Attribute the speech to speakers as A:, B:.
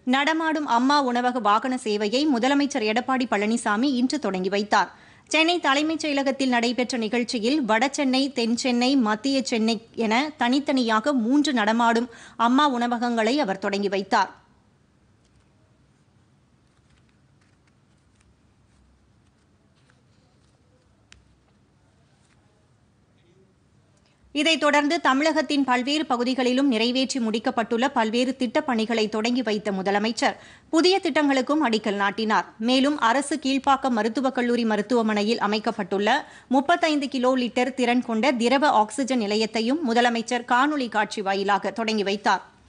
A: நடமாடும் அம்மா உணவக வாகன சேவையை முதலமைச்சர் எடப்பாடி பழனிசாமி இன்று தொடங்கி வைத்தார் சென்னை தலைமைச் செயலகத்தில் நடைபெற்ற நிகழ்ச்சியில் வடசென்னை தென்சென்னை மத்திய சென்னை என தனித்தனியாக மூன்று நடமாடும் அம்மா உணவகங்களை அவர் தொடங்கி வைத்தார் இதைத் தொடர்ந்து தமிழகத்தின் பல்வேறு பகுதிகளிலும் நிறைவேற்றி முடிக்கப்பட்டுள்ள பல்வேறு திட்டப் பணிகளை தொடங்கி வைத்த முதலமைச்சர் புதிய திட்டங்களுக்கும் அடிக்கல் நாட்டினார் மேலும் அரசு கீழ்ப்பாக்கம் மருத்துவக் கல்லூரி மருத்துவமனையில் அமைக்கப்பட்டுள்ள முப்பத்தைந்து கிலோ லிட்டர் திறன் கொண்ட திரவ ஆக்ஸிஜன் நிலையத்தையும் முதலமைச்சர் காணொலி காட்சி வாயிலாக தொடங்கி வைத்தார்